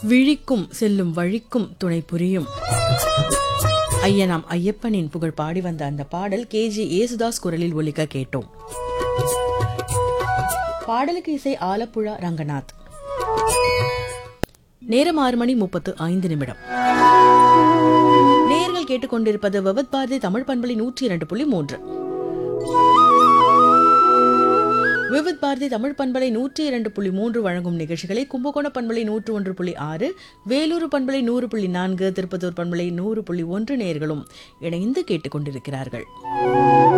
விழிக்கும் செல்லும் வழிக்கும் துணை புரியும் ஐயனாம் ஐயப்பனின் புகழ் பாடி வந்த அந்த பாடல் கேஜி ஏசுதாஸ் குரலில் ஒலிக்க கேட்டோம் பாடலுக்கு இசை ஆலப்புழா ரங்கநாத் நேரம் ஆறு மணி முப்பத்து ஐந்து நிமிடம் நேர்கள் கேட்டுக்கொண்டிருப்பது விவத் பாரதி தமிழ் பண்பலை நூற்றி இரண்டு புள்ளி மூன்று விவித் பாரதி தமிழ் பண்பலை நூற்றி இரண்டு புள்ளி மூன்று வழங்கும் நிகழ்ச்சிகளை கும்பகோண பண்பலை நூற்று ஒன்று புள்ளி ஆறு வேலூர் பண்பலை நூறு புள்ளி நான்கு திருப்பத்தூர் பண்பலை நூறு புள்ளி ஒன்று நேர்களும் இணைந்து கேட்டுக்கொண்டிருக்கிறார்கள்